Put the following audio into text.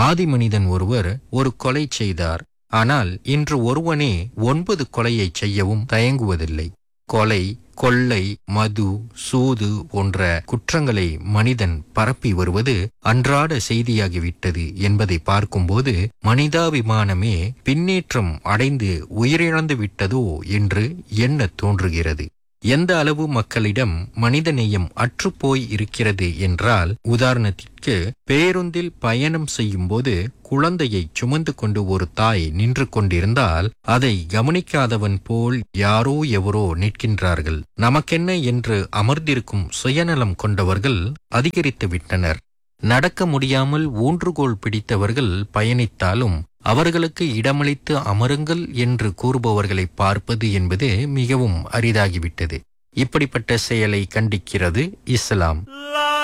ஆதி மனிதன் ஒருவர் ஒரு கொலை செய்தார் ஆனால் இன்று ஒருவனே ஒன்பது கொலையை செய்யவும் தயங்குவதில்லை கொலை கொள்ளை மது சூது போன்ற குற்றங்களை மனிதன் பரப்பி வருவது அன்றாட செய்தியாகிவிட்டது என்பதை பார்க்கும்போது மனிதாபிமானமே பின்னேற்றம் அடைந்து உயிரிழந்து விட்டதோ என்று எண்ணத் தோன்றுகிறது எந்த அளவு மக்களிடம் மனிதநேயம் அற்றுப்போய் இருக்கிறது என்றால் உதாரணத்திற்கு பேருந்தில் பயணம் செய்யும்போது குழந்தையை சுமந்து கொண்டு ஒரு தாய் நின்று கொண்டிருந்தால் அதை கவனிக்காதவன் போல் யாரோ எவரோ நிற்கின்றார்கள் நமக்கென்ன என்று அமர்ந்திருக்கும் சுயநலம் கொண்டவர்கள் அதிகரித்து விட்டனர் நடக்க முடியாமல் ஊன்றுகோல் பிடித்தவர்கள் பயணித்தாலும் அவர்களுக்கு இடமளித்து அமருங்கள் என்று கூறுபவர்களை பார்ப்பது என்பது மிகவும் அரிதாகிவிட்டது இப்படிப்பட்ட செயலை கண்டிக்கிறது இஸ்லாம்